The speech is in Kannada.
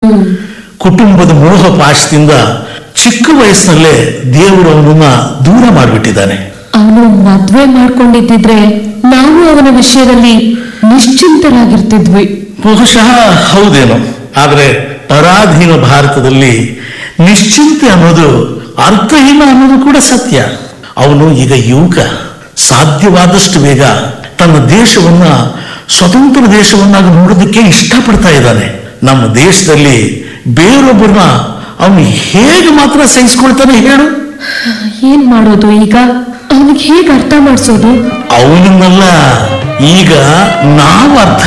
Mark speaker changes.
Speaker 1: ಕುಟುಂಬದ ಮೋಹ ಪಾಶದಿಂದ ಚಿಕ್ಕ ವಯಸ್ಸಿನಲ್ಲೇ ದೇವರು ಅವನನ್ನ ದೂರ ಮಾಡಿಬಿಟ್ಟಿದ್ದಾನೆ
Speaker 2: ಅವನು ಮದ್ವೆ ಮಾಡ್ಕೊಂಡಿದ್ದಿದ್ರೆ ನಾವು ಅವನ ವಿಷಯದಲ್ಲಿ ನಿಶ್ಚಿಂತರಾಗಿರ್ತಿದ್ವಿ
Speaker 1: ಬಹುಶಃ ಹೌದೇನೋ ಆದರೆ ಪರಾಧೀನ ಭಾರತದಲ್ಲಿ ನಿಶ್ಚಿಂತೆ ಅನ್ನೋದು ಅರ್ಥಹೀನ ಅನ್ನೋದು ಕೂಡ ಸತ್ಯ ಅವನು ಈಗ ಯುವಕ ಸಾಧ್ಯವಾದಷ್ಟು ಬೇಗ ತನ್ನ ದೇಶವನ್ನ ಸ್ವತಂತ್ರ ದೇಶವನ್ನಾಗಿ ನೋಡೋದಕ್ಕೆ ಇಷ್ಟಪಡ್ತಾ ಇದ್ದಾನೆ ನಮ್ಮ ದೇಶದಲ್ಲಿ ಬೇರೊಬ್ಬರನ್ನ ಅವನು ಹೇಗೆ ಮಾತ್ರ ಸಹಿಸ್ಕೊಳ್ತಾನೆ ಹೇಳು
Speaker 2: ಏನ್ ಮಾಡೋದು ಈಗ ಅವನಿಗೆ ಹೇಗೆ ಅರ್ಥ ಮಾಡಿಸೋದು
Speaker 1: ಅವನನ್ನೆಲ್ಲ ಈಗ ನಾವು ಅರ್ಥ